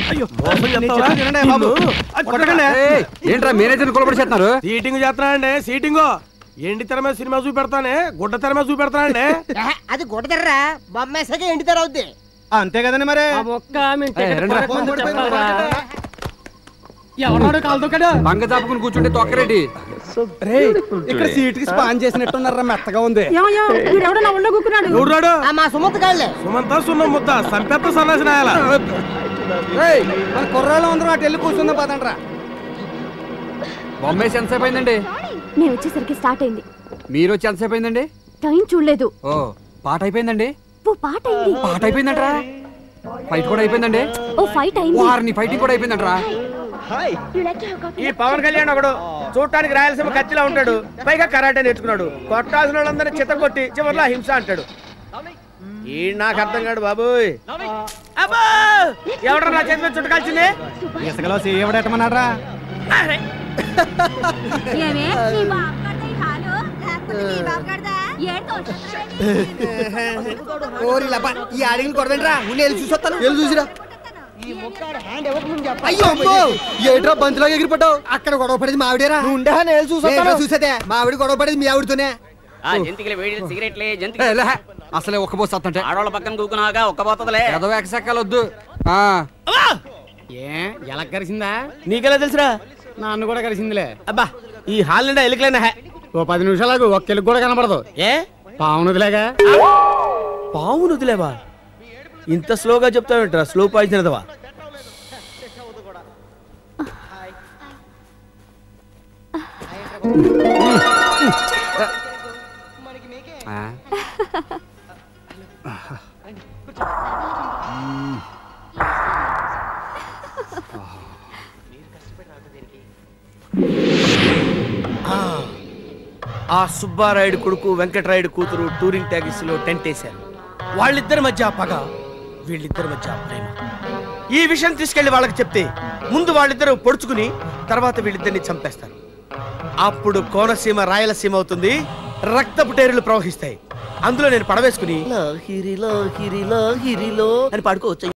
అయ్యో మోసం నేను చెప్తావా? చెప్పేది వినండి బాబు. నిన్ను అది కొట్టకండి. ఏయ్, ఏంట్రా మేనేజర్ కొలబడి చేస్తున్నారు సీటింగ్ చేస్తున్నానండి సీటింగ్ ఎండి తెర మీద సినిమా చూపెడతానే గుడ్డ తెర మీద చూపెడతానండి ఏహే, అది గుడ్డదర్రా బొమ్మేసాక ఎండి తెర అవుద్ది అంతే కదండి మరి ఏయ్, రండ్రా. ఎవరాడు కాలుతో కదా బంగ చాపుకుని కూర్చుంటే తొక్కరేటి రే ఇక్కడ సీట్ కి స్పాన్ చేసినట్టున్నారా మెత్తగా ఉంది ఎవడో నా ఒళ్ళో కూకున్నాడు ఎవడు రాడు ఆ, మా సుమతి గాళ్ళే సుమంత సున్నం ముద్ద సంపెత్త సన్నాసి నాయాల రేయ్, మన కుర్రాళ్ళు అందరం అటు వెళ్ళి కూర్చుందాం పదండ్రా బొమ్మేసి ఎంతసేపు అయిందండి నేను వచ్చేసరికి స్టార్ట్ అయింది మీరు వచ్చి ఎంతసేపు అయిందండి టైం చూడలేదు ఓ పాట అయిపోయిందండి ఓ పాట అయింది పాట అయిపోయిందంట్రా ఫైట్ కూడా అయిపోయిందండి ఓ ఫైట్ అయింది వారిని ఫైటింగ్ కూడా అయిపోయిందంట్రా ఈ పవన్ కళ్యాణ్ ఒకడు చూడటానికి రాయలసీమ కత్తిలా ఉంటాడు పైగా కరాటే నేర్చుకున్నాడు కొట్టాల్సిన వాళ్ళందరినీ చిత్త కొట్టి చివరిలో హింస అంటాడు ఈ నాకు అర్థం కాడు బాబోయ్ అబ్బో ఎవడరా నా చేతి మీద చుట్టకాల్చింది ఇసుకలో చేయబడేటమన్నారా ఓరి లబ్బ ఈ అడిగిన కొడదండ్రా ఉండి వెళ్ళి చూసొస్తాను వెళ్ళి చూసిరా అయ్యో అమ్మో ఏట్రా బంతిలో ఎగిరిపడ్డావు అక్కడ గొడవ పడేది మా ఆవిడేరా ఉండే నేను చూసొస్తాను చూసేదే మా ఆవిడ గొడవ పడేది మీ ఆవిడతోనే ఆ జంతికలు వేడి సిగరెట్లే ఏ, జంతికలు లే. అసలే ఒక్క పోసి వస్తుంటే ఆడవాళ్ళ పక్కన కూకున్నాగా ఒక్క పోతుందిలే ఏదో ఎకసెక్కాలు వద్దు ఆ, ఏ ఎలా కలిసిందా నీకెలా తెలుసురా నన్ను కూడా కలిసిందిలే అబ్బా ఈ హాల్ నిండా ఎలుకలైన హే ఓ పది నిమిషాలకు ఒక్క ఎలుగు కూడా కనపడదు ఏ పావునదిలేగా పావును వదిలేవా ఇంత స్లోగా చెప్తావేంట్రా స్లో పాయిజన్ అదవా ఆ. ఆ సుబ్బారాయుడు కొడుకు వెంకటరాయుడు కూతురు టూరింగ్ ట్యాక్సీ లో టెంట్ వేశారు వాళ్ళిద్దరి మధ్య ఆ పగ వీళ్ళిద్దరి మధ్య ఆ ప్రేమ ఈ విషయం తీసుకెళ్లి వాళ్ళకి చెప్తే ముందు వాళ్ళిద్దరూ పొడుచుకుని తర్వాత వీళ్ళిద్దరిని చంపేస్తారు అప్పుడు కోనసీమ రాయలసీమ అవుతుంది రక్తపు టేరులు ప్రవహిస్తాయి అందులో నేను పడవేసుకుని లాహిరి లాహిరి లాహిరిలో అని పాడుకోవచ్చు